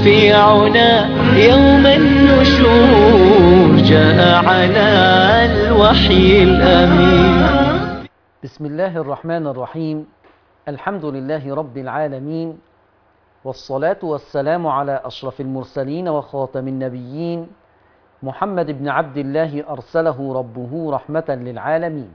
شفيعنا يوم النشور جاء على الوحي الأمين بسم الله الرحمن الرحيم الحمد لله رب العالمين والصلاة والسلام على أشرف المرسلين وخاتم النبيين محمد بن عبد الله أرسله ربه رحمة للعالمين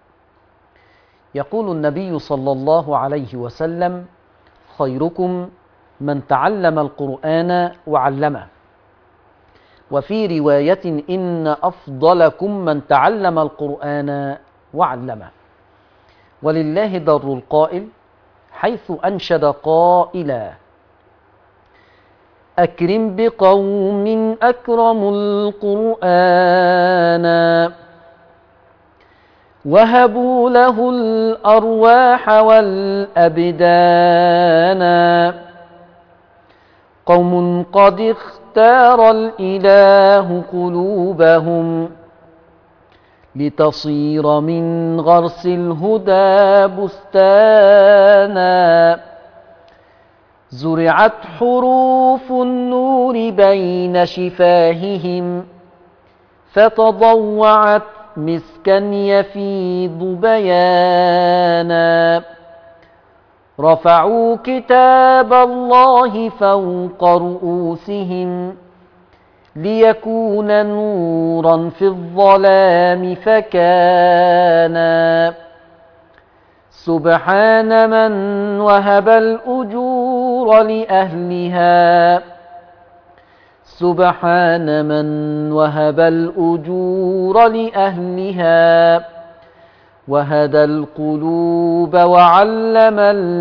يقول النبي صلى الله عليه وسلم خيركم من تعلم القرآن وعلمه وفي رواية إن أفضلكم من تعلم القرآن وعلمه ولله در القائل حيث أنشد قائلا أكرم بقوم أكرموا القرآن وهبوا له الأرواح والأبدان قوم قد اختار الإله قلوبهم لتصير من غرس الهدى بستانا زرعت حروف النور بين شفاههم فتضوعت مسكا يفيض بيانا رفعوا كتاب الله فوق رؤوسهم ليكون نورا في الظلام فكان سبحان من وهب الأجور لأهلها سبحان من وهب الأجور لأهلها وهدى القلوب وعلم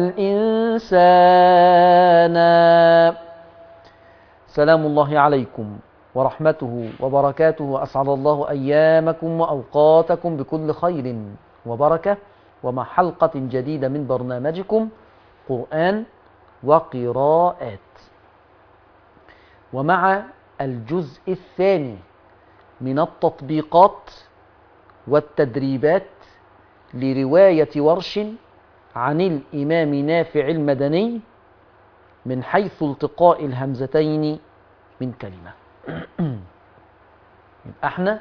الإنسان سلام الله عليكم ورحمته وبركاته أسعد الله أيامكم وأوقاتكم بكل خير وبركة ومع حلقة جديدة من برنامجكم قرآن وقراءات ومع الجزء الثاني من التطبيقات والتدريبات لرواية ورش عن الإمام نافع المدني من حيث التقاء الهمزتين من كلمة يبقى احنا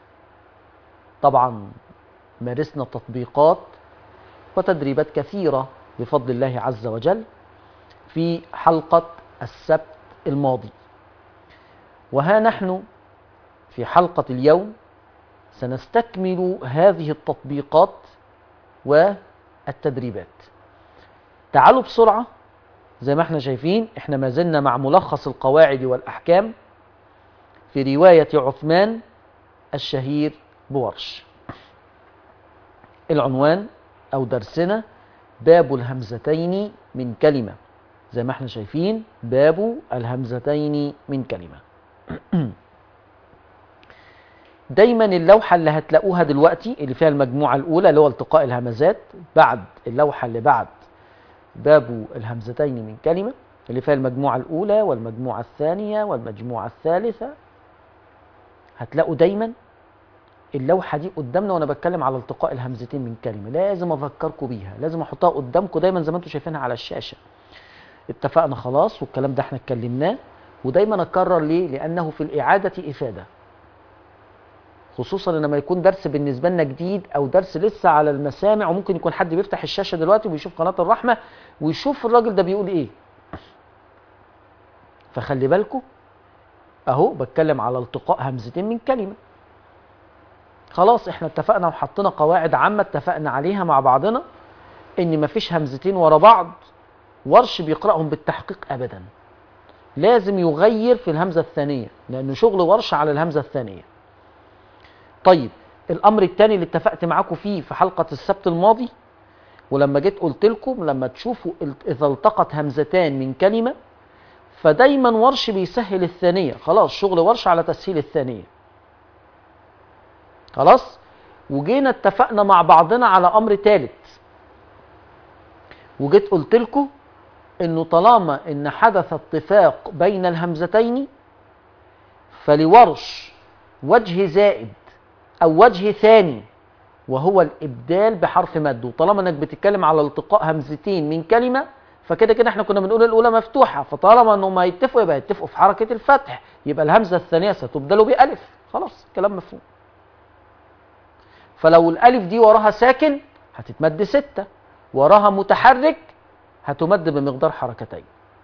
طبعا مارسنا تطبيقات وتدريبات كثيرة بفضل الله عز وجل في حلقة السبت الماضي وها نحن في حلقة اليوم سنستكمل هذه التطبيقات والتدريبات تعالوا بسرعة زي ما احنا شايفين احنا ما زلنا مع ملخص القواعد والأحكام في رواية عثمان الشهير بورش العنوان أو درسنا باب الهمزتين من كلمة زي ما احنا شايفين باب الهمزتين من كلمة دايما اللوحة اللي هتلاقوها دلوقتي اللي فيها المجموعة الأولى اللي هو التقاء الهمزات بعد اللوحة اللي بعد باب الهمزتين من كلمة اللي فيها المجموعة الأولى والمجموعة الثانية والمجموعة الثالثة هتلاقوا دايما اللوحة دي قدامنا وأنا بتكلم على التقاء الهمزتين من كلمة لازم أفكركم بيها لازم أحطها قدامكم دايما زي ما أنتم شايفينها على الشاشة اتفقنا خلاص والكلام ده احنا اتكلمناه ودايما أكرر ليه لأنه في الإعادة إفادة خصوصا لما يكون درس بالنسبة لنا جديد أو درس لسه على المسامع وممكن يكون حد بيفتح الشاشة دلوقتي وبيشوف قناة الرحمة ويشوف الراجل ده بيقول إيه فخلي بالكم أهو بتكلم على التقاء همزتين من كلمة خلاص احنا اتفقنا وحطينا قواعد عامة اتفقنا عليها مع بعضنا ان مفيش همزتين ورا بعض ورش بيقرأهم بالتحقيق أبدا لازم يغير في الهمزة الثانية لأنه شغل ورش على الهمزة الثانية طيب الامر الثاني اللي اتفقت معاكم فيه في حلقه السبت الماضي ولما جيت قلت لكم لما تشوفوا اذا التقت همزتان من كلمه فدايما ورش بيسهل الثانيه خلاص شغل ورش على تسهيل الثانيه خلاص وجينا اتفقنا مع بعضنا على امر ثالث وجيت قلت لكم انه طالما ان حدث اتفاق بين الهمزتين فلورش وجه زائد او وجه ثاني وهو الابدال بحرف مد وطالما انك بتتكلم على التقاء همزتين من كلمه فكده كده احنا كنا بنقول الاولى مفتوحه فطالما انهم هيتفقوا يبقى يتفقوا في حركه الفتح يبقى الهمزه الثانيه ستبدل بالف خلاص كلام مفهوم فلو الالف دي وراها ساكن هتتمد ستة وراها متحرك هتمد بمقدار حركتين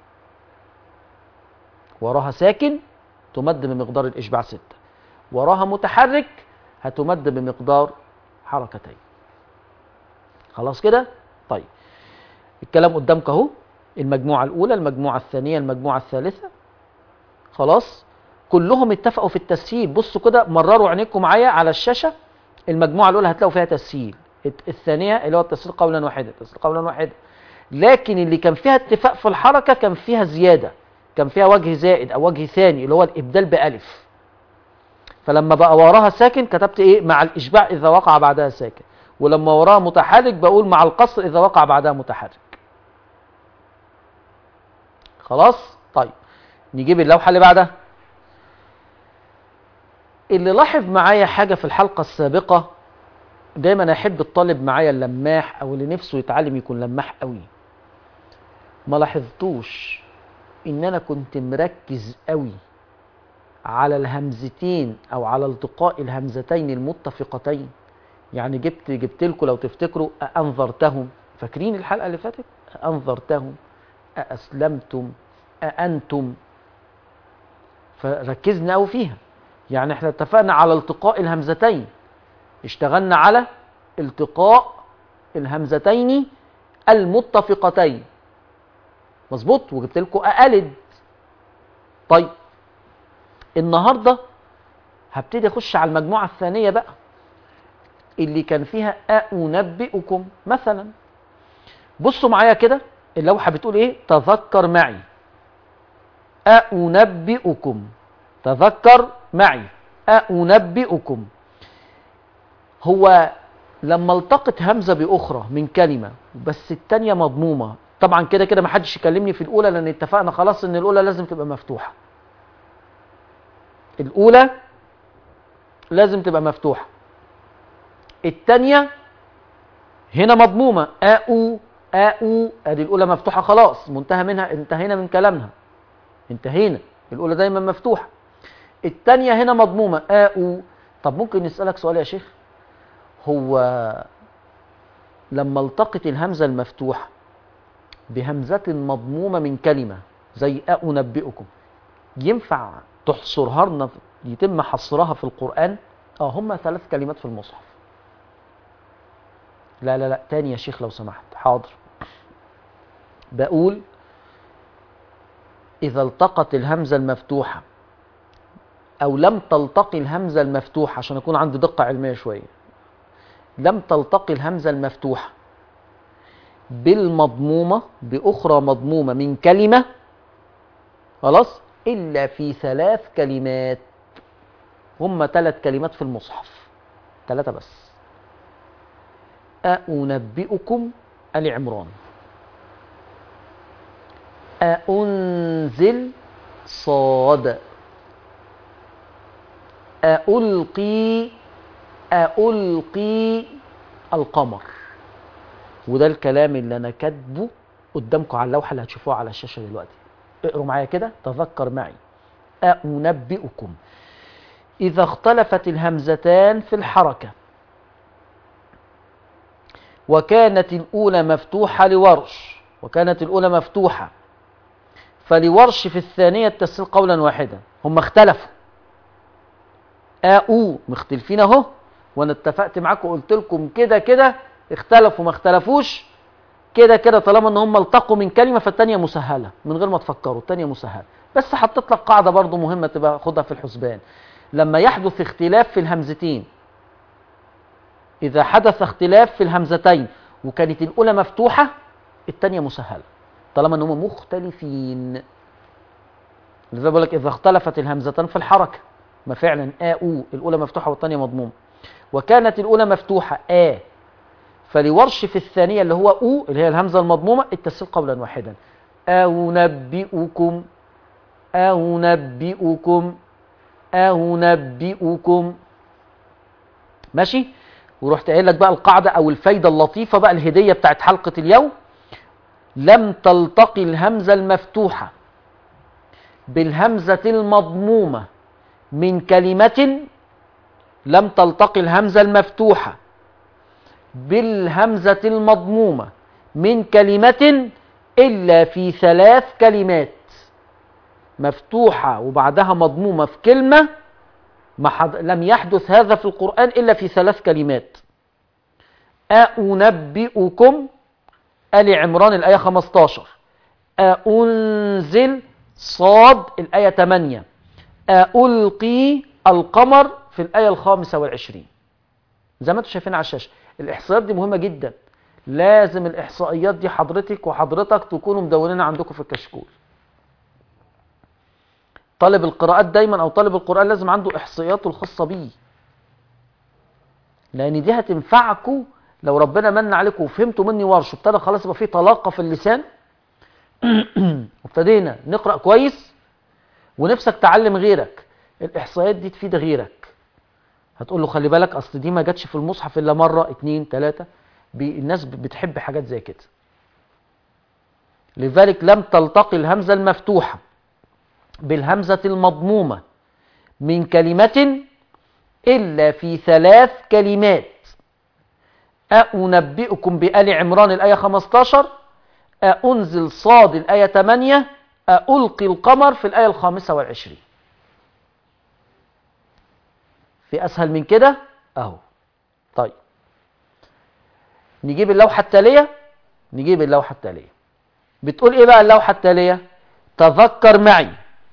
وراها ساكن تمد بمقدار الإشباع ستة وراها متحرك هتمد بمقدار حركتين خلاص كده طيب الكلام قدامك اهو المجموعة الأولى المجموعة الثانية المجموعة الثالثة خلاص كلهم اتفقوا في التسهيل بصوا كده مرروا عينيكم معايا على الشاشة المجموعة الأولى هتلاقوا فيها تسهيل الت- الثانية اللي هو التسهيل قولا واحدا التسهيل قولا واحدا لكن اللي كان فيها اتفاق في الحركة كان فيها زيادة كان فيها وجه زائد أو وجه ثاني اللي هو الإبدال بألف فلما بقى وراها ساكن كتبت إيه مع الإشباع إذا وقع بعدها ساكن ولما وراها متحرك بقول مع القصر إذا وقع بعدها متحرك خلاص طيب نجيب اللوحة اللي بعدها اللي لاحظ معايا حاجة في الحلقة السابقة دايما احب الطالب معايا اللماح او اللي نفسه يتعلم يكون لماح قوي ما لاحظتوش ان انا كنت مركز قوي على الهمزتين او على التقاء الهمزتين المتفقتين يعني جبت جبت لكم لو تفتكروا أأنذرتهم فاكرين الحلقة اللي فاتت أأنذرتهم أأسلمتم أأنتم فركزنا قوي فيها يعني احنا اتفقنا على التقاء الهمزتين اشتغلنا على التقاء الهمزتين المتفقتين مظبوط وجبت لكم أألد طيب النهارده هبتدي اخش على المجموعه الثانيه بقى اللي كان فيها أنبئكم مثلا بصوا معايا كده اللوحه بتقول ايه تذكر معي أنبئكم تذكر معي أنبئكم هو لما التقت همزه باخرى من كلمه بس الثانيه مضمومه طبعا كده كده ما حدش يكلمني في الاولى لان اتفقنا خلاص ان الاولى لازم تبقى مفتوحه الاولى لازم تبقى مفتوحه الثانيه هنا مضمومه اؤ اؤ ادي الاولى مفتوحه خلاص منتهى منها انتهينا من كلامها انتهينا الاولى دايما مفتوحه الثانيه هنا مضمومه اؤ طب ممكن نسالك سؤال يا شيخ هو لما التقت الهمزه المفتوحه بهمزه مضمومه من كلمه زي أنبئكم ينفع تحصرها لنا يتم حصرها في القرآن اه هم ثلاث كلمات في المصحف لا لا لا تاني يا شيخ لو سمحت حاضر بقول إذا التقت الهمزة المفتوحة أو لم تلتقي الهمزة المفتوحة عشان أكون عندي دقة علمية شوية لم تلتقي الهمزة المفتوحة بالمضمومة بأخرى مضمومة من كلمة خلاص إلا في ثلاث كلمات هم ثلاث كلمات في المصحف ثلاثة بس أنبئكم آل عمران أنزل صاد ألقي ألقي القمر وده الكلام اللي أنا كاتبه قدامكم على اللوحة اللي هتشوفوها على الشاشة دلوقتي اقروا معايا كده تذكر معي أنبئكم إذا اختلفت الهمزتان في الحركة وكانت الأولى مفتوحة لورش وكانت الأولى مفتوحة فلورش في الثانية التسهيل قولا واحدا هم اختلفوا أو مختلفين أهو وأنا اتفقت معاكم قلت لكم كده كده اختلفوا ما اختلفوش كده كده طالما ان هم التقوا من كلمه فالتانيه مسهله من غير ما تفكروا التانيه مسهله بس حطيت لك قاعده برضو مهمه تبقى خدها في الحسبان لما يحدث اختلاف في الهمزتين اذا حدث اختلاف في الهمزتين وكانت الاولى مفتوحه التانيه مسهله طالما ان هم مختلفين لذا بقول لك اذا اختلفت الهمزتان في الحركه ما فعلا آ أو الأولى مفتوحة والثانية مضمومة وكانت الأولى مفتوحة آ فلورش في الثانية اللي هو أو اللي هي الهمزة المضمومة التسهيل قولا واحدا أنبئكم أنبئكم أنبئكم ماشي ورحت قايل لك بقى القاعدة أو الفايدة اللطيفة بقى الهدية بتاعت حلقة اليوم لم تلتقي الهمزة المفتوحة بالهمزة المضمومة من كلمة لم تلتقي الهمزة المفتوحة بالهمزة المضمومة من كلمة إلا في ثلاث كلمات مفتوحة وبعدها مضمومة في كلمة ما حد... لم يحدث هذا في القرآن إلا في ثلاث كلمات أنبئكم آل عمران الآية 15 أنزل صاد الآية 8 ألقي القمر في الآية الخامسة والعشرين زي ما انتم شايفين على الشاشة الإحصائيات دي مهمة جدا لازم الإحصائيات دي حضرتك وحضرتك تكونوا مدونينها عندكم في الكشكول طالب القراءات دايما أو طالب القرآن لازم عنده إحصائياته الخاصة بيه لأن دي هتنفعكم لو ربنا من عليكم وفهمتوا مني ورش وابتدى خلاص يبقى في طلاقة في اللسان وابتدينا نقرأ كويس ونفسك تعلم غيرك الإحصائيات دي تفيد غيرك هتقول له خلي بالك أصل دي ما جاتش في المصحف إلا مرة اتنين تلاتة بي- الناس بتحب حاجات زي كده لذلك لم تلتقي الهمزة المفتوحة بالهمزة المضمومة من كلمة إلا في ثلاث كلمات أنبئكم بآل عمران الآية 15 أنزل صاد الآية 8 ألقي القمر في الآية الخامسة والعشرين في أسهل من كده أهو طيب نجيب اللوحة التالية نجيب اللوحة التالية بتقول إيه بقى اللوحة التالية تذكر معي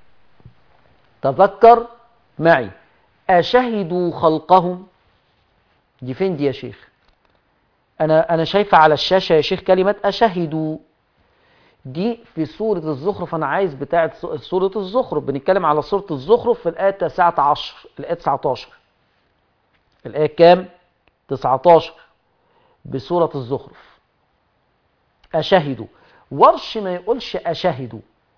تذكر معي أشهدوا خلقهم دي فين دي يا شيخ أنا أنا شايفة على الشاشة يا شيخ كلمة أشهدوا دي في سورة الزخرف أنا عايز بتاعة سورة الزخرف بنتكلم على سورة الزخرف في الآية 19 الآية 19 الآية كام؟ 19 بسورة الزخرف أشهدوا ورش ما يقولش أشهدوا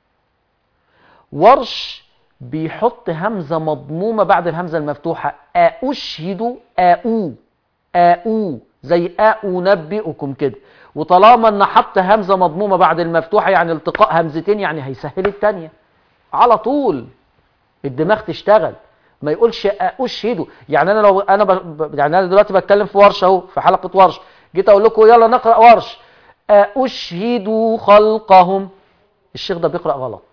ورش بيحط همزة مضمومة بعد الهمزة المفتوحة أشهد أو أو زي أنبئكم كده وطالما ان حط همزة مضمومة بعد المفتوحة يعني التقاء همزتين يعني هيسهل التانية على طول الدماغ تشتغل ما يقولش أشهد يعني انا لو انا ب... يعني انا دلوقتي بتكلم في ورش اهو في حلقة ورش جيت اقول لكم يلا نقرأ ورش أشهدوا خلقهم الشيخ ده بيقرأ غلط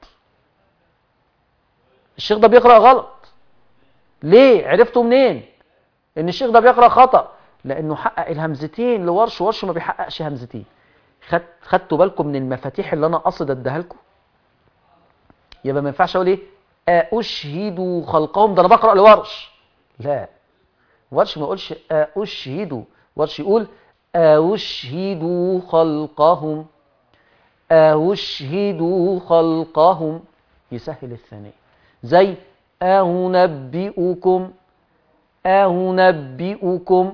الشيخ ده بيقرأ غلط ليه عرفتوا منين ان الشيخ ده بيقرأ خطأ لانه حقق الهمزتين لورش ورش ما بيحققش همزتين خد خدتوا بالكم من المفاتيح اللي انا قصد اديها لكم يبقى ما ينفعش اقول ايه اشهدوا خلقهم ده انا بقرا لورش لا ورش ما يقولش اشهدوا ورش يقول اشهدوا خلقهم اشهدوا خلقهم يسهل الثانيه زي أنبئكم أنبئكم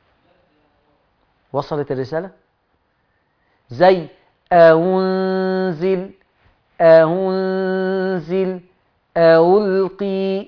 وصلت الرسالة زي أنزل أنزل ألقي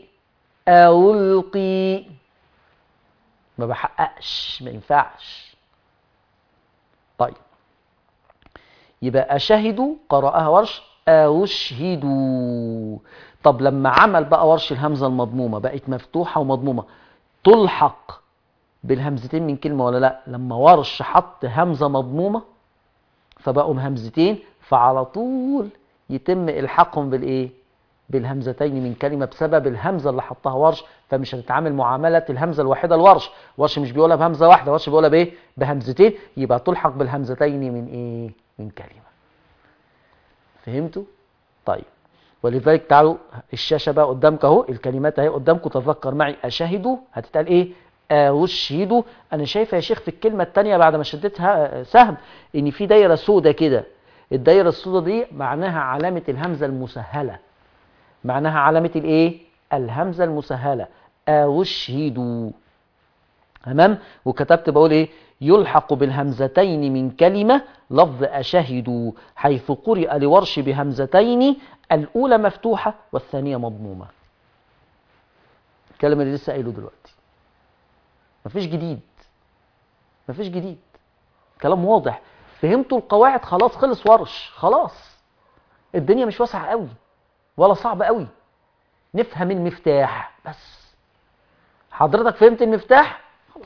ألقي ما بحققش ما ينفعش طيب يبقى أشهدوا قرأها ورش أشهدوا طب لما عمل بقى ورش الهمزة المضمومة بقت مفتوحة ومضمومة تلحق بالهمزتين من كلمة ولا لا لما ورش حط همزة مضمومة فبقوا همزتين فعلى طول يتم إلحاقهم بالإيه بالهمزتين من كلمة بسبب الهمزة اللي حطها ورش فمش هتتعامل معاملة الهمزة الواحدة الورش ورش مش بيقولها بهمزة واحدة ورش بيقولها بإيه بهمزتين يبقى تلحق بالهمزتين من إيه من كلمة فهمتوا طيب ولذلك تعالوا الشاشة بقى قدامك اهو الكلمات اهي قدامكم تذكر معي أشهدوا هتتقال ايه أشهدوا أنا شايفة يا شيخ في الكلمة التانية بعد ما شديتها سهم إن في دايرة سودة كده الدايرة السودة دي معناها علامة الهمزة المسهلة معناها علامة الايه الهمزة المسهلة أشهدوا تمام وكتبت بقول ايه يلحق بالهمزتين من كلمة لفظ أشهدوا حيث قرئ لورش بهمزتين الأولى مفتوحة والثانية مضمومة الكلام اللي لسه قايله دلوقتي مفيش جديد مفيش جديد كلام واضح فهمتوا القواعد خلاص خلص ورش خلاص الدنيا مش واسعة قوي ولا صعبة قوي نفهم المفتاح بس حضرتك فهمت المفتاح خلاص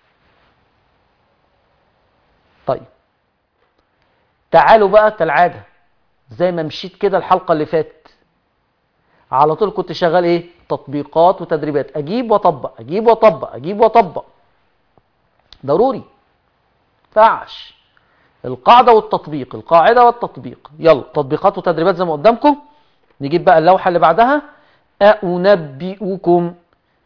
طيب تعالوا بقى كالعادة زي ما مشيت كده الحلقة اللي فاتت على طول كنت شغال ايه تطبيقات وتدريبات اجيب واطبق اجيب واطبق اجيب واطبق ضروري فعش القاعدة والتطبيق القاعدة والتطبيق يلا تطبيقات وتدريبات زي ما قدامكم نجيب بقى اللوحة اللي بعدها أنبئكم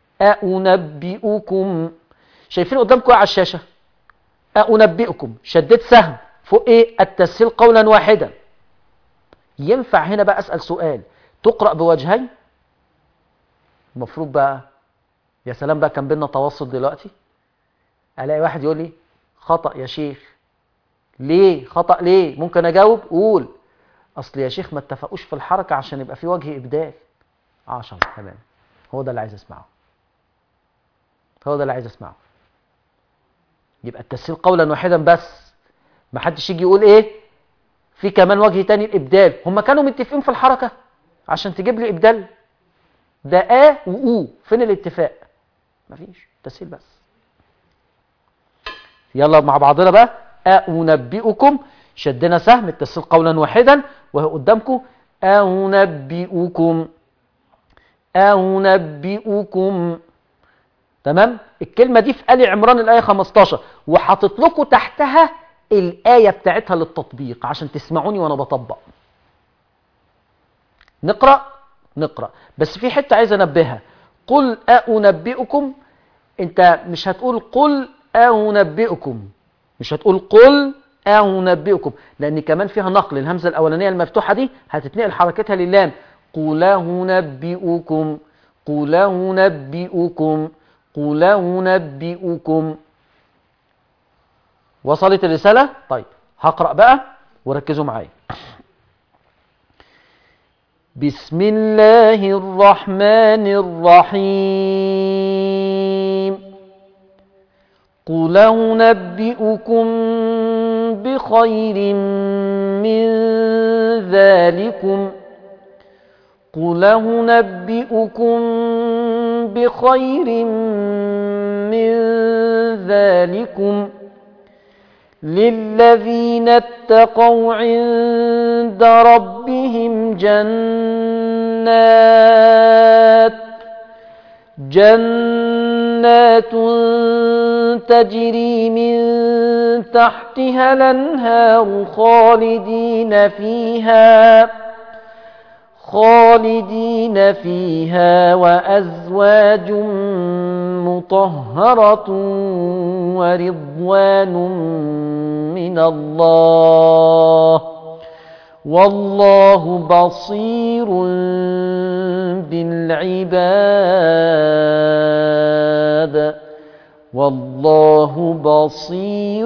أنبئكم شايفين قدامكم ايه على الشاشة أنبئكم شديت سهم فوق ايه التسهيل قولا واحدا ينفع هنا بقى أسأل سؤال تقرأ بوجهين المفروض بقى يا سلام بقى كان بينا تواصل دلوقتي الاقي واحد يقول لي خطأ يا شيخ ليه خطأ ليه ممكن اجاوب قول اصل يا شيخ ما اتفقوش في الحركة عشان يبقى في وجه ابدال عشان تمام هو ده اللي عايز اسمعه هو ده اللي عايز اسمعه يبقى التسهيل قولا واحدا بس ما حدش يجي يقول ايه في كمان وجه تاني الابدال هم كانوا متفقين في الحركة عشان تجيب لي ابدال ده ا و فين الاتفاق مفيش تسهيل بس يلا مع بعضنا بقى أنبئكم شدنا سهم التسهيل قولا واحدا وهي قدامكم أنبئكم أنبئكم تمام الكلمة دي في آل عمران الآية 15 وحاطط لكم تحتها الآية بتاعتها للتطبيق عشان تسمعوني وأنا بطبق نقرأ نقرأ بس في حتة عايز أنبهها قل أنبئكم أنت مش هتقول قل أنبئكم مش هتقول قل أنبئكم لأن كمان فيها نقل الهمزة الأولانية المفتوحة دي هتتنقل حركتها للام قل أنبئكم قل أنبئكم قل أنبئكم وصلت الرسالة؟ طيب هقرأ بقى وركزوا معايا بسم الله الرحمن الرحيم قل أنبئكم بخير من ذلكم قل أنبئكم بخير من ذلكم للذين اتقوا عند ربهم جنات جنات تجري من تحتها الانهار خالدين فيها خالدين فيها وأزواج مطهرة ورضوان من الله والله بصير بالعباد والله بصير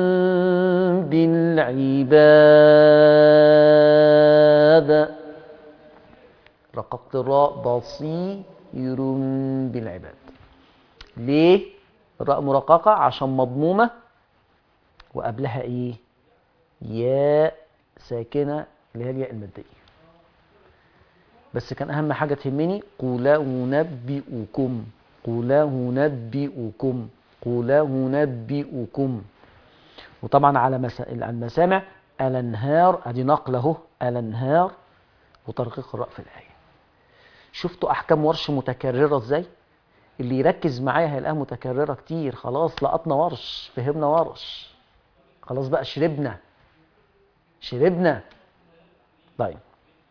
بالعباد رققت الراء بصير بالعباد ليه الراء مرققة عشان مضمومة وقبلها ايه ياء ساكنة اللي هي الياء المادية بس كان اهم حاجة تهمني قل أنبئكم قل أنبئكم قل أنبئكم وطبعا على مسا- المسامع الانهار ادي نقل اهو الانهار وترقيق الراء في الايه شفتوا احكام ورش متكرره ازاي اللي يركز معايا هيلاقيها متكرره كتير خلاص لقطنا ورش فهمنا ورش خلاص بقى شربنا شربنا طيب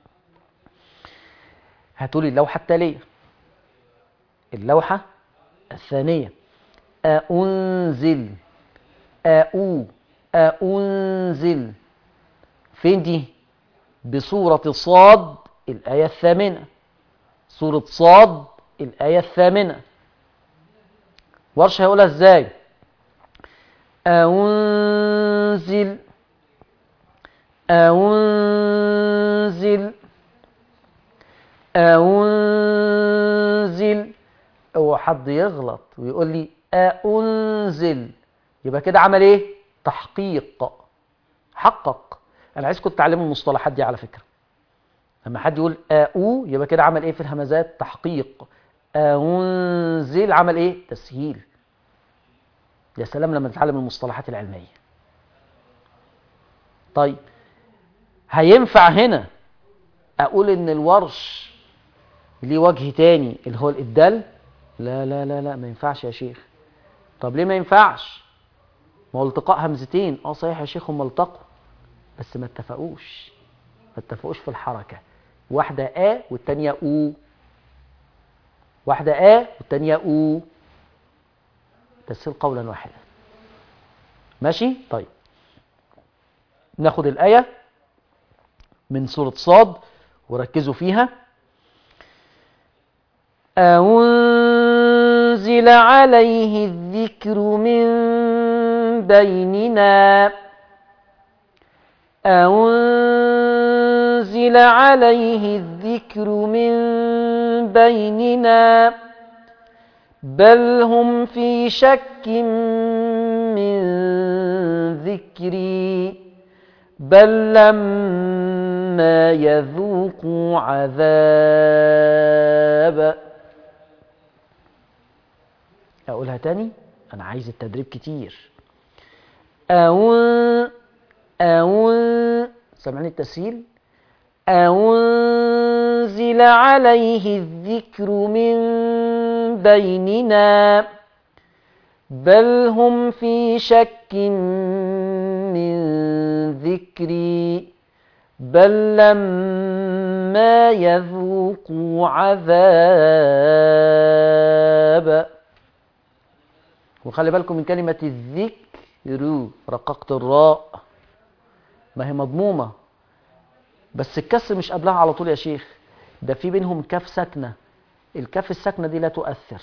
هاتولي اللوحه التاليه اللوحه الثانيه أنزل أو أنزل فين دي بسورة صاد الآية الثامنة سورة صاد الآية الثامنة ورش هيقولها ازاي أنزل أنزل أنزل هو حد يغلط ويقول لي أنزل يبقى كده عمل ايه تحقيق حقق انا عايزكم تتعلموا المصطلحات دي على فكره لما حد يقول أو يبقى كده عمل ايه في الهمزات تحقيق أنزل عمل ايه تسهيل يا سلام لما نتعلم المصطلحات العلمية طيب هينفع هنا اقول ان الورش ليه وجه تاني اللي هو الابدال لا لا لا لا ما ينفعش يا شيخ طب ليه ما ينفعش ما هو التقاء همزتين اه صحيح يا شيخ هم التقوا بس ما اتفقوش ما اتفقوش في الحركة واحدة آ والتانية أو واحدة آ والتانية أو تسهيل قولا واحدا ماشي طيب ناخد الآية من سورة صاد وركزوا فيها أنزل عليه الذكر من بيننا أنزل عليه الذكر من بيننا بل هم في شك من ذكري بل لما يذوقوا عذاب أقولها تاني أنا عايز التدريب كتير أو أو سامعني التسهيل أنزل عليه الذكر من بيننا بل هم في شك من ذكري بل لما يذوقوا عذاب وخلي بالكم من كلمة الذكر رققت الراء ما هي مضمومة بس الكسر مش قبلها على طول يا شيخ ده في بينهم كاف ساكنة الكاف الساكنة دي لا تؤثر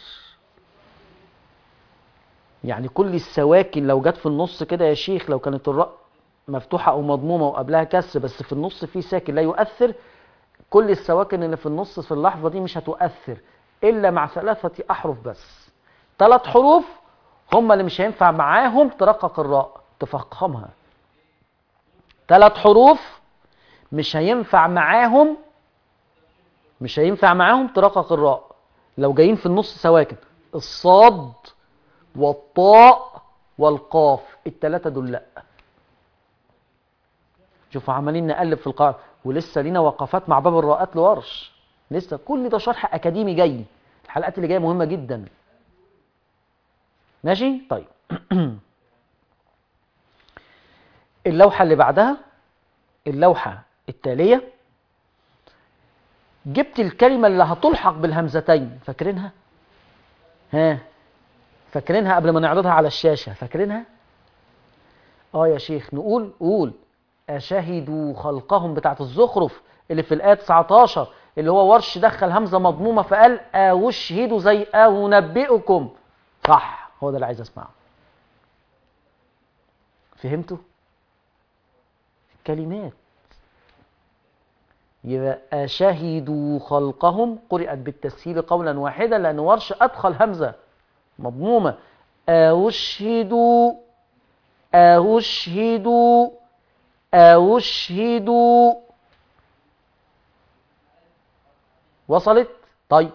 يعني كل السواكن لو جت في النص كده يا شيخ لو كانت الراء مفتوحة أو مضمومة وقبلها كسر بس في النص في ساكن لا يؤثر كل السواكن اللي في النص في اللحظة دي مش هتؤثر إلا مع ثلاثة أحرف بس ثلاث حروف هم اللي مش هينفع معاهم ترقق الراء تفخمها ثلاث حروف مش هينفع معاهم مش هينفع معاهم ترقق الراء لو جايين في النص سواكن الصاد والطاء والقاف الثلاثه دول لا شوفوا عمالين نقلب في القاعده ولسه لينا وقفات مع باب الراءات لورش لسه كل ده شرح اكاديمي جاي الحلقات اللي جايه مهمه جدا ماشي طيب اللوحه اللي بعدها اللوحه التاليه جبت الكلمه اللي هتلحق بالهمزتين فاكرينها ها فاكرينها قبل ما نعرضها على الشاشه فاكرينها اه يا شيخ نقول قول أشهدوا خلقهم بتاعت الزخرف اللي في الآية 19 اللي هو ورش دخل همزة مضمومة فقال أوشهدوا زي أنبئكم صح هو ده اللي عايز أسمعه فهمتوا؟ كلمات يبقى أشهدوا خلقهم قرأت بالتسهيل قولا واحدا لأن ورش أدخل همزة مضمومة أوشهدوا أوشهدوا أوشهدوا وصلت؟ طيب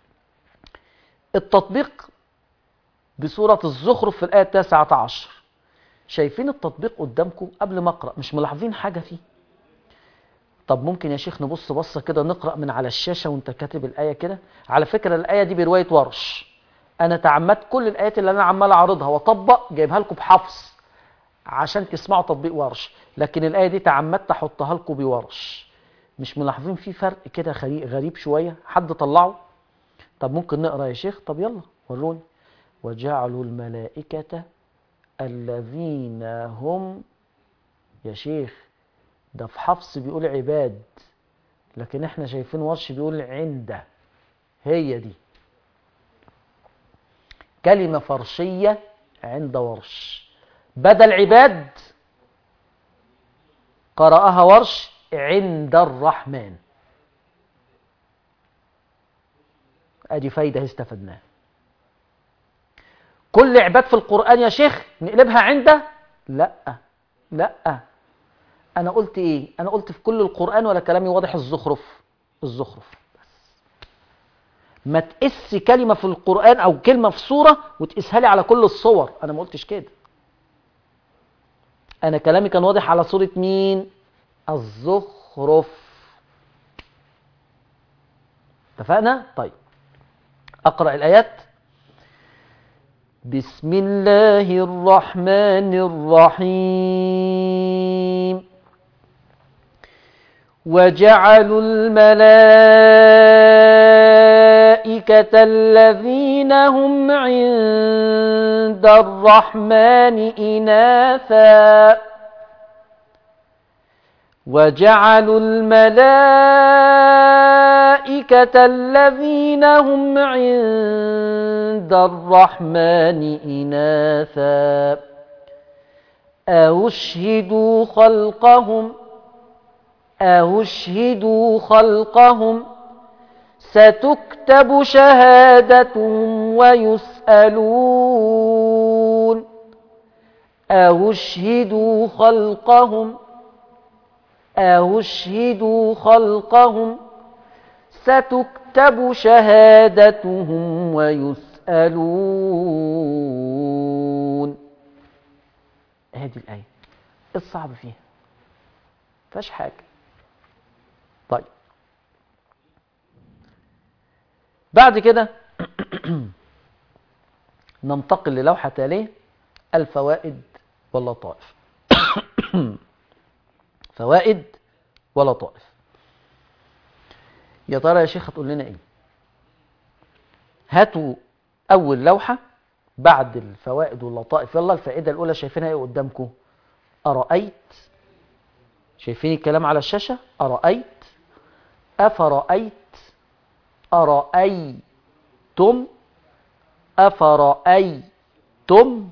التطبيق بسورة الزخرف في الآية التاسعة عشر شايفين التطبيق قدامكم قبل ما أقرأ مش ملاحظين حاجة فيه طب ممكن يا شيخ نبص بصة كده نقرأ من على الشاشة وانت كاتب الآية كده على فكرة الآية دي برواية ورش أنا تعمدت كل الآيات اللي أنا عمال أعرضها وأطبق جايبها لكم بحفظ عشان تسمعوا تطبيق ورش لكن الآية دي تعمدت أحطها لكم بورش مش ملاحظين في فرق كده غريب شوية حد طلعه طب ممكن نقرأ يا شيخ طب يلا وروني وجعلوا الملائكة الذين هم يا شيخ ده في حفص بيقول عباد لكن احنا شايفين ورش بيقول عنده هي دي كلمة فرشية عند ورش بدل عباد قرأها ورش عند الرحمن ادي فايدة استفدناها كل عباد في القرآن يا شيخ نقلبها عنده لا لا انا قلت ايه انا قلت في كل القرآن ولا كلامي واضح الزخرف الزخرف بس ما تقس كلمة في القرآن او كلمة في سورة وتقيسها لي على كل الصور انا ما قلتش كده انا كلامي كان واضح على سورة مين الزخرف اتفقنا طيب اقرأ الايات بسم الله الرحمن الرحيم وجعلوا الملائكة الذين هم عند الرحمن إناثا وجعلوا الملائكة الذين هم عند الرحمن إناثا أشهدوا خلقهم أشهدوا خلقهم ستكتب شهادتهم ويسألون أشهدوا خلقهم أشهدوا خلقهم ستكتب شهادتهم ويسألون هذه الآية إيه الصعب فيها فاش حاجة طيب بعد كده ننتقل للوحة تالية الفوائد واللطائف فوائد ولطائف يا ترى يا شيخ هتقول لنا ايه هاتوا اول لوحة بعد الفوائد واللطائف يلا الفائدة الاولى شايفينها ايه قدامكم ارأيت شايفين الكلام على الشاشة أرأيت أفرأيت أرأيتم أفرأيتم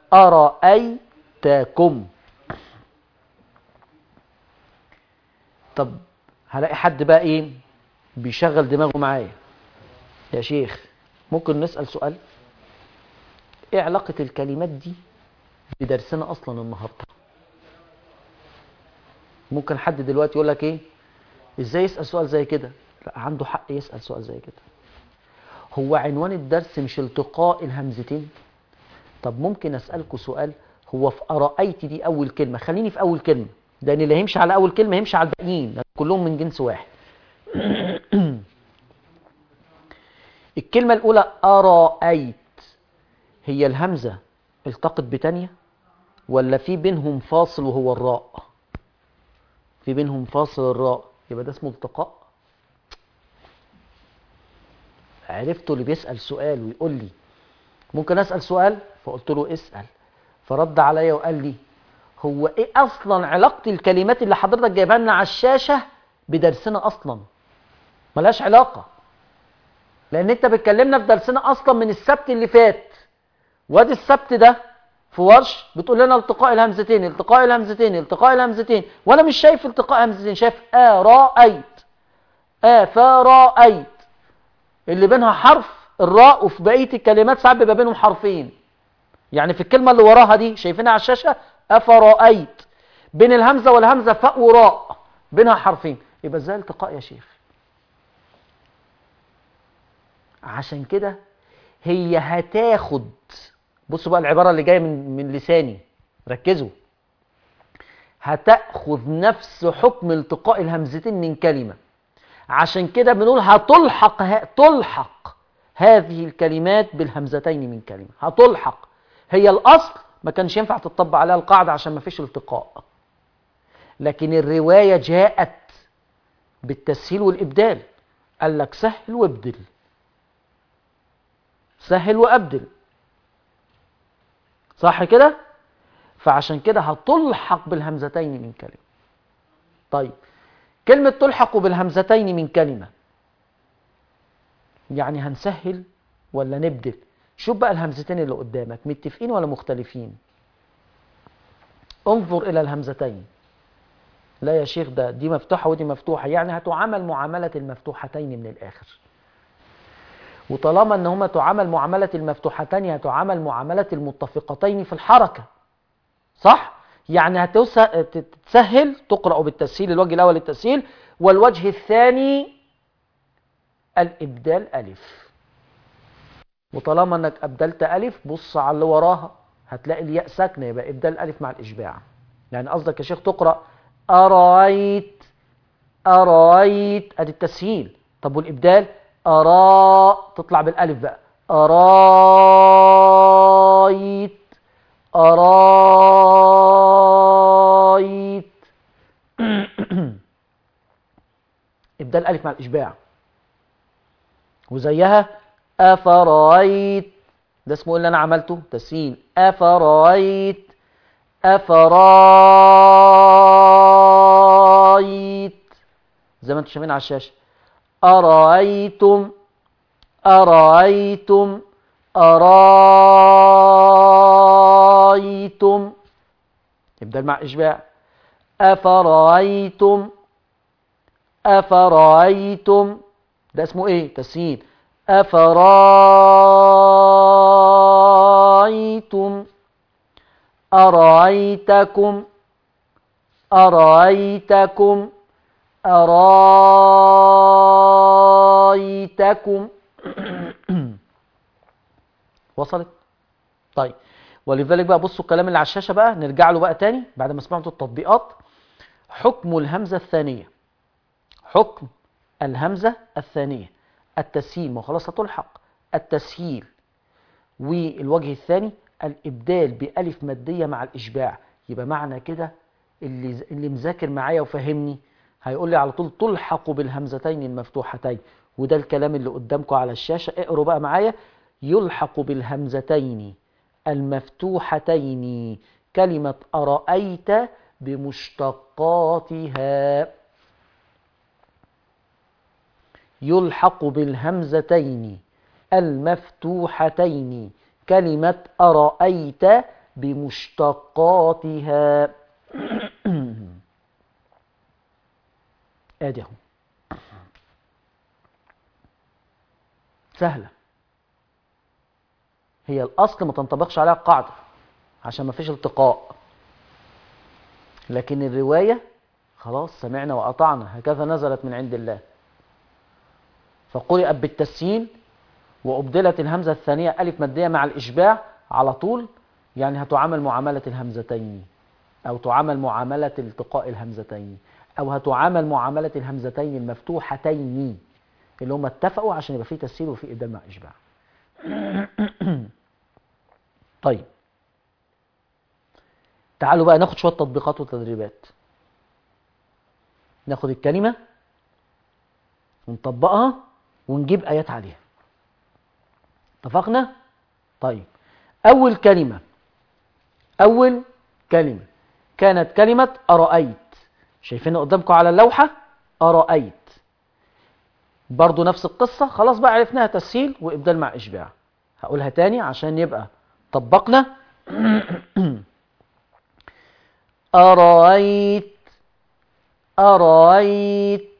أرأيتكم طب هلاقي حد بقى ايه بيشغل دماغه معايا يا شيخ ممكن نسأل سؤال ايه علاقة الكلمات دي بدرسنا اصلا النهارده ممكن حد دلوقتي يقول لك ايه ازاي يسأل سؤال زي كده لا عنده حق يسأل سؤال زي كده هو عنوان الدرس مش التقاء الهمزتين طب ممكن اسألكم سؤال هو في أرأيت دي أول كلمة خليني في أول كلمة لأن اللي هيمشي على أول كلمة هيمشي على الباقيين لأن كلهم من جنس واحد الكلمة الأولى أرأيت هي الهمزة التقت بتانية ولا في بينهم فاصل وهو الراء في بينهم فاصل الراء يبقى ده اسمه التقاء عرفتوا اللي بيسأل سؤال ويقول لي ممكن أسأل سؤال فقلت له اسأل فرد عليا وقال لي هو ايه اصلا علاقة الكلمات اللي حضرتك جايبها لنا على الشاشة بدرسنا اصلا ملهاش علاقة لان انت بتكلمنا في درسنا اصلا من السبت اللي فات وادي السبت ده في ورش بتقول لنا التقاء الهمزتين التقاء الهمزتين التقاء الهمزتين وانا مش شايف التقاء همزتين شايف آراءيت آفراءيت اللي بينها حرف الراء وفي بقية الكلمات ساعات بيبقى بينهم حرفين يعني في الكلمة اللي وراها دي شايفينها على الشاشة أفرأيت بين الهمزة والهمزة فاء وراء بينها حرفين يبقى ازاي التقاء يا شيخ عشان كده هي هتاخد بصوا بقى العبارة اللي جاية من, من لساني ركزوا هتأخذ نفس حكم التقاء الهمزتين من كلمة عشان كده بنقول هتلحق ه... تلحق هذه الكلمات بالهمزتين من كلمة هتلحق هي الأصل ما كانش ينفع تطبق عليها القاعدة عشان ما فيش التقاء لكن الرواية جاءت بالتسهيل والإبدال قال لك سهل وابدل سهل وأبدل صح كده فعشان كده هتلحق بالهمزتين من كلمة طيب كلمة تلحق بالهمزتين من كلمة يعني هنسهل ولا نبدل شوف بقى الهمزتين اللي قدامك متفقين ولا مختلفين انظر إلى الهمزتين لا يا شيخ ده دي مفتوحة ودي مفتوحة يعني هتعامل معاملة المفتوحتين من الآخر وطالما ان هما تعامل معاملة المفتوحتين هتعامل معاملة المتفقتين في الحركة صح؟ يعني هتوس- تتسهل تقرأ بالتسهيل الوجه الأول التسهيل والوجه الثاني الإبدال ألف وطالما انك أبدلت ألف بص على اللي وراها هتلاقي الياء ساكنة يبقى إبدال ألف مع الإشباع يعني قصدك يا شيخ تقرأ أرأيت أرأيت أدي التسهيل طب والإبدال أراء تطلع بالألف بقى أرايت أرايت إبدال ألف مع الإشباع وزيها أفرأيت ده اسمه إيه اللي أنا عملته تسهيل أفرأيت أفرأيت زي ما انتم شايفين على الشاشة أرأيتم أرأيتم أرأيتم يبدأ مع إشباع أفرأيتم أفرأيتم ده اسمه إيه تسهيل أفرأيتم أرأيتكم أرأيتكم أرأيتكم وصلت طيب ولذلك بقى بصوا الكلام اللي على الشاشة بقى نرجع له بقى تاني بعد ما سمعتوا التطبيقات حكم الهمزة الثانية حكم الهمزة الثانية التسهيل ما هو خلاص هتلحق التسهيل والوجه الثاني الإبدال بألف مادية مع الإشباع يبقى معنى كده اللي اللي مذاكر معايا وفهمني هيقول لي على طول تلحق بالهمزتين المفتوحتين وده الكلام اللي قدامكم على الشاشة اقروا بقى معايا يلحق بالهمزتين المفتوحتين كلمة أرأيت بمشتقاتها يلحق بالهمزتين المفتوحتين كلمة أرأيت بمشتقاتها ادي اهو سهلة هي الأصل ما تنطبقش عليها القاعدة عشان ما فيش التقاء لكن الرواية خلاص سمعنا وأطعنا هكذا نزلت من عند الله فقرئت بالتسهيل وأبدلت الهمزة الثانية ألف مادية مع الإشباع على طول يعني هتعامل معاملة الهمزتين أو تعامل معاملة التقاء الهمزتين أو هتعامل معاملة الهمزتين المفتوحتين اللي هم اتفقوا عشان يبقى فيه تسهيل وفيه إبدال مع إشباع طيب تعالوا بقى ناخد شوية تطبيقات وتدريبات ناخد الكلمة ونطبقها ونجيب آيات عليها اتفقنا؟ طيب أول كلمة أول كلمة كانت كلمة أرأيت شايفينها قدامكم على اللوحة أرأيت برضو نفس القصة خلاص بقى عرفناها تسهيل وإبدال مع إشباع هقولها تاني عشان يبقى طبقنا أرأيت أرأيت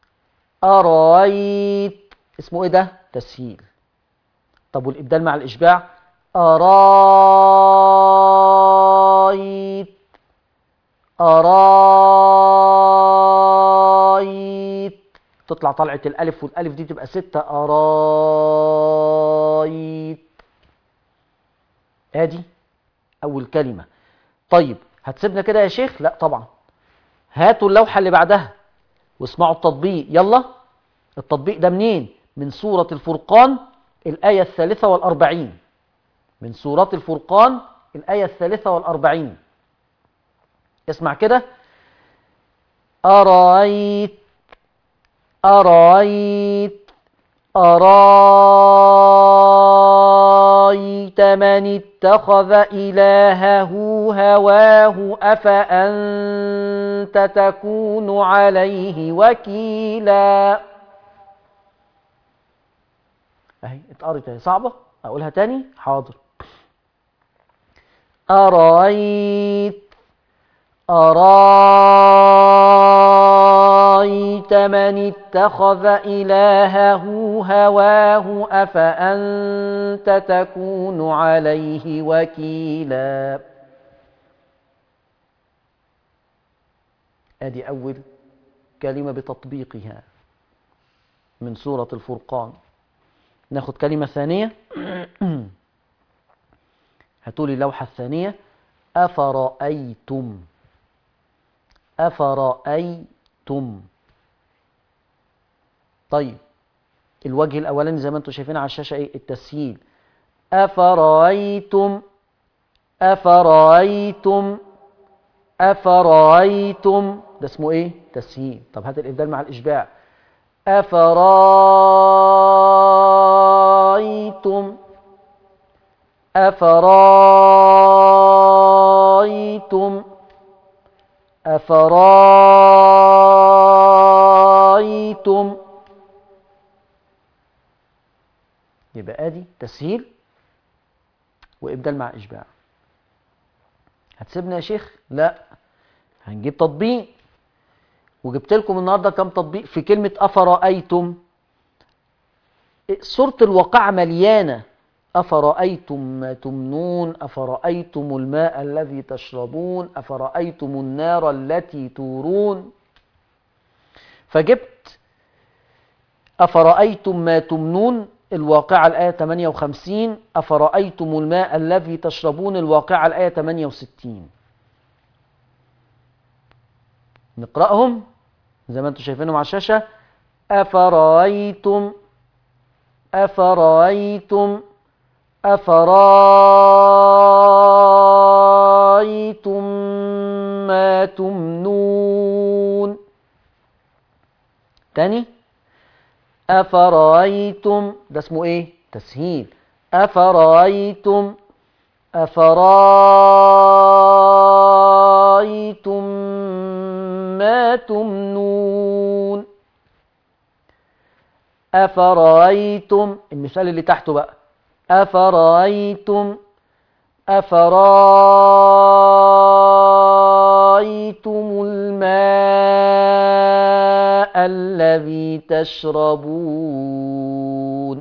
أرأيت اسمه إيه ده؟ تسهيل طب والإبدال مع الإشباع أرايت أرايت تطلع طلعة الألف والألف دي تبقى ستة أرايت ادي أول كلمة طيب هتسيبنا كده يا شيخ لا طبعا هاتوا اللوحة اللي بعدها واسمعوا التطبيق يلا التطبيق ده منين من سورة الفرقان الآية الثالثة والأربعين من سورة الفرقان الآية الثالثة والأربعين اسمع كده أرأيت أرأيت أرأيت من اتخذ إلهه هواه أفأنت تكون عليه وكيلا أهي اتقرت اهي صعبة أقولها تاني حاضر أرأيت أرأيت من اتخذ إلهه هواه أفأنت تكون عليه وكيلا ادي اول كلمة بتطبيقها من سورة الفرقان ناخد كلمة ثانية هتقولي اللوحة الثانية أفرأيتم أفرأيتم طيب الوجه الأولاني زي ما انتم شايفين على الشاشة ايه التسهيل أفرأيتم أفرأيتم أفرأيتم ده اسمه ايه تسهيل طب هات الإبدال مع الإشباع أفرأيتم أفرأيتم أفرأيتم يبقى ادي تسهيل وابدال مع اشباع هتسيبنا يا شيخ لا هنجيب تطبيق وجبت لكم النهارده كام تطبيق في كلمه افرايتم سوره الواقعه مليانه افرايتم ما تمنون افرايتم الماء الذي تشربون افرايتم النار التي تورون فجبت افرايتم ما تمنون الواقعة الآية 58 أفرأيتم الماء الذي تشربون الواقعة الآية 68 نقرأهم زي ما انتم شايفينهم على الشاشة أفرأيتم أفرأيتم أفرأيتم ما تمنون تاني أفرأيتم ده اسمه ايه تسهيل أفرأيتم أفرأيتم ما تمنون أفرأيتم المثال اللي تحته بقى أفرأيتم أفرأيتم الماء الذي تشربون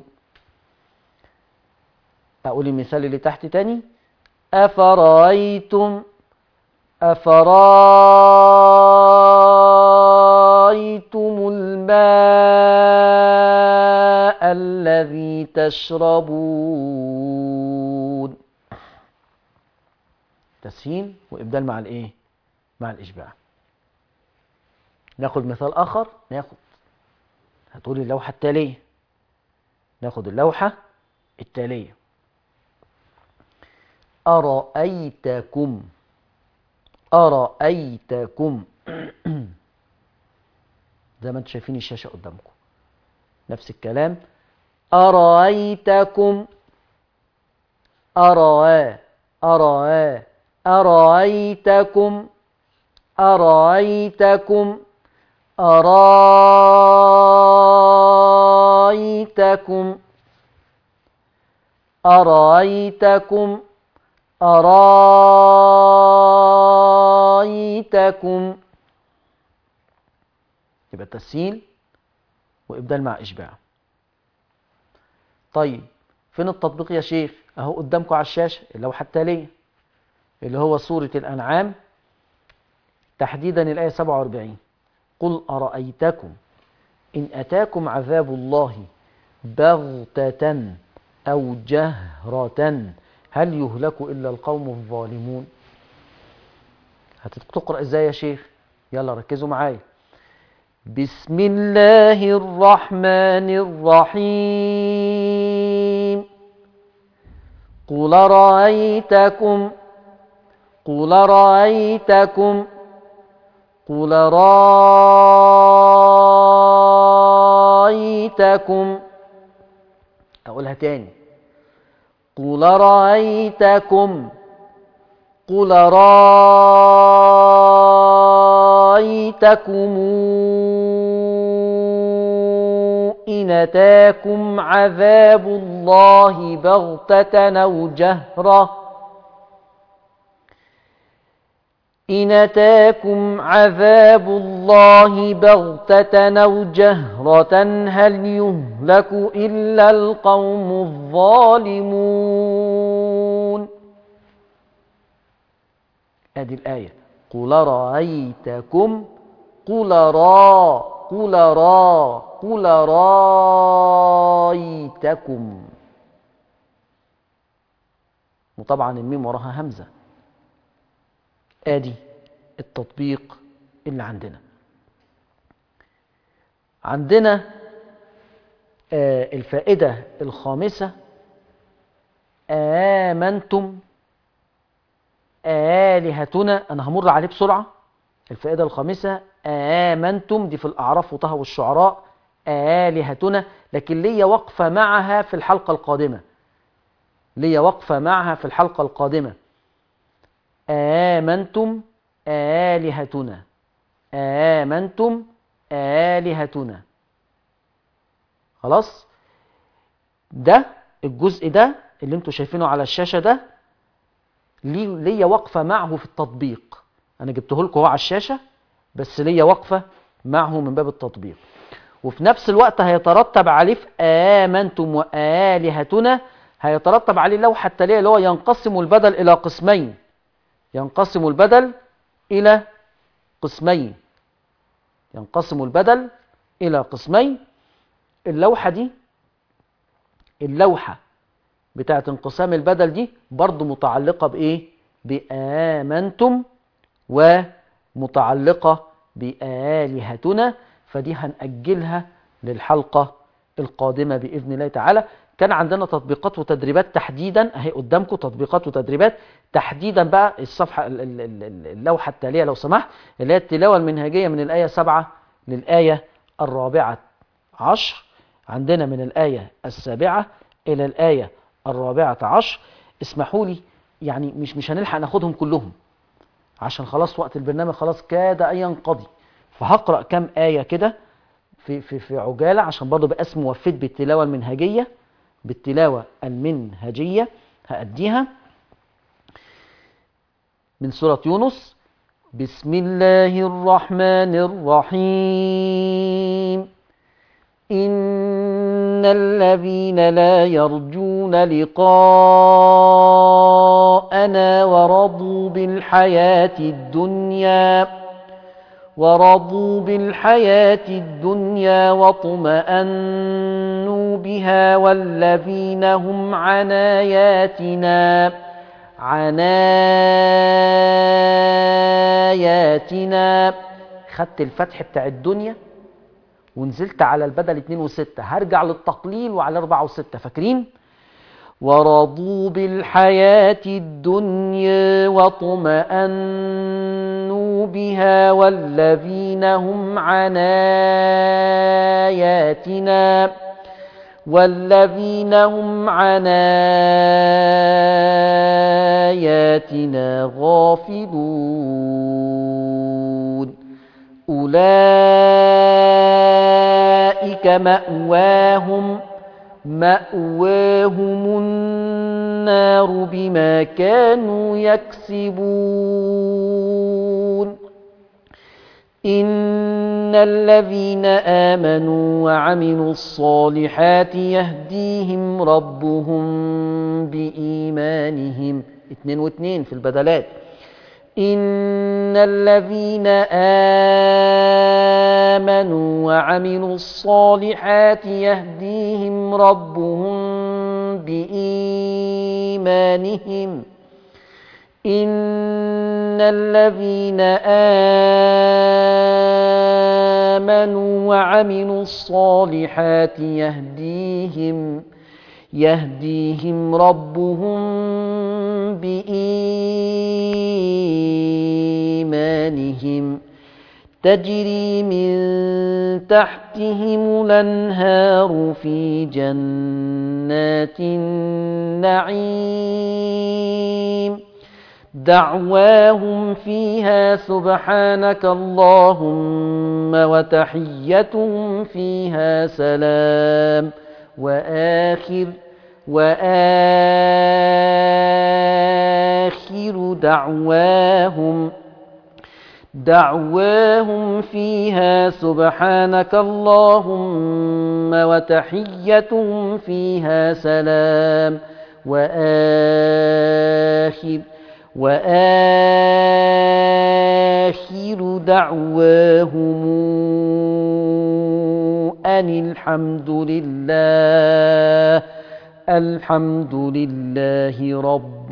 أقول المثال اللي تحت تاني أفرأيتم أفرأيتم الماء الذي تشربون تسهيل وإبدال مع الإيه؟ مع الإشباع ناخد مثال آخر ناخد هتقولي اللوحة التالية ناخد اللوحة التالية أرأيتكم أرأيتكم زي ما انتم شايفين الشاشة قدامكم نفس الكلام أرأيتكم أرى أرى أرأيتكم أرأيتكم أرأيتكم أرأيتكم أرأيتكم يبقى تسهيل وإبدال مع إشباع طيب فين التطبيق يا شيخ أهو قدامكم على الشاشة اللوحة التالية اللي هو سورة الأنعام تحديدا الآية 47 قل أرأيتكم إن أتاكم عذاب الله بغتة أو جهرة هل يهلك إلا القوم الظالمون هتقرأ إزاي يا شيخ يلا ركزوا معايا بسم الله الرحمن الرحيم قل رأيتكم قل رأيتكم قل رأيتكم أقولها تاني قل رأيتكم قل رأيتكم إن أتاكم عذاب الله بغتة أو جهرة إن أتاكم عذاب الله بغتة أو جهرة هل يهلك إلا القوم الظالمون هذه الآية قل رأيتكم قل را قل را قل رايتكم وطبعا الميم وراها همزة ادي التطبيق اللي عندنا عندنا آه الفائدة الخامسة آمنتم آلهتنا أنا همر عليه بسرعة الفائدة الخامسة آمنتم دي في الأعراف وطه والشعراء آلهتنا لكن ليا وقفة معها في الحلقة القادمة ليا وقفة معها في الحلقة القادمة آمنتم آلهتنا آمنتم آلهتنا خلاص ده الجزء ده اللي انتوا شايفينه على الشاشة ده ليا وقفة معه في التطبيق انا جبته لكم هو على الشاشة بس ليا وقفة معه من باب التطبيق وفي نفس الوقت هيترتب عليه في آمنتم وآلهتنا هيترتب عليه لوحة التالية اللي هو ينقسم البدل إلى قسمين ينقسم البدل إلى قسمين ينقسم البدل إلى قسمين اللوحة دي اللوحة بتاعت انقسام البدل دي برضو متعلقة بإيه؟ بآمنتم ومتعلقة بآلهتنا فدي هنأجلها للحلقة القادمة بإذن الله تعالى كان عندنا تطبيقات وتدريبات تحديدا اهي قدامكم تطبيقات وتدريبات تحديدا بقى الصفحة اللوحة التالية لو سمحت اللي هي التلاوة المنهجية من الآية 7 للآية الرابعة عشر عندنا من الآية السابعة إلى الآية الرابعة عشر اسمحوا لي يعني مش مش هنلحق ناخدهم كلهم عشان خلاص وقت البرنامج خلاص كاد أن ينقضي فهقرأ كم آية كده في في في عجالة عشان برضه بقى اسم وفيت بالتلاوة المنهجية بالتلاوة المنهجية هأديها من سورة يونس بسم الله الرحمن الرحيم إن الذين لا يرجون لقاءنا ورضوا بالحياة الدنيا ورضوا بالحياة الدنيا واطمأنوا بها والذين هم عن آياتنا عن آياتنا خدت الفتح بتاع الدنيا ونزلت على البدل 2 و6 هرجع للتقليل وعلى 4 و6 فاكرين ورضوا بالحياة الدنيا واطمأنوا بها والذين هم عن آياتنا والذين هم عن آياتنا غافلون أولئك مأواهم مأواهم النار بما كانوا يكسبون إن الذين آمنوا وعملوا الصالحات يهديهم ربهم بإيمانهم اتنين واتنين في البدلات إن الذين آمنوا وعملوا الصالحات يهديهم ربهم بإيمانهم إن الذين آمنوا وعملوا الصالحات يهديهم يهديهم ربهم بإيمانهم تجري من تحتهم الأنهار في جنات النعيم دعواهم فيها سبحانك اللهم وتحيتهم فيها سلام وآخر وآخر دعواهم دعواهم فيها سبحانك اللهم وتحيتهم فيها سلام وآخر وآخر دعواهم أن الحمد لله الحمد لله رب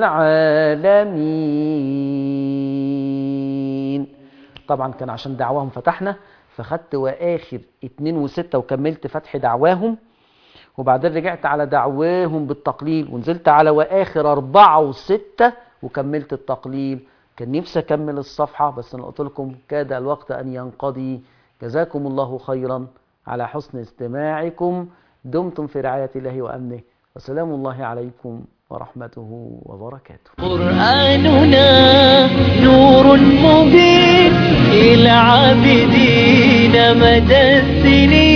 العالمين طبعا كان عشان دعواهم فتحنا فخدت واخر اتنين وستة وكملت فتح دعواهم وبعدين رجعت على دعواهم بالتقليل ونزلت على واخر اربعة وستة وكملت التقليل كان نفسي اكمل الصفحة بس انا قلت لكم كاد الوقت ان ينقضي جزاكم الله خيرا على حسن استماعكم دمتم في رعاية الله وأمنه وسلام الله عليكم ورحمته وبركاته قرآننا نور مبين للعابدين مدى السنين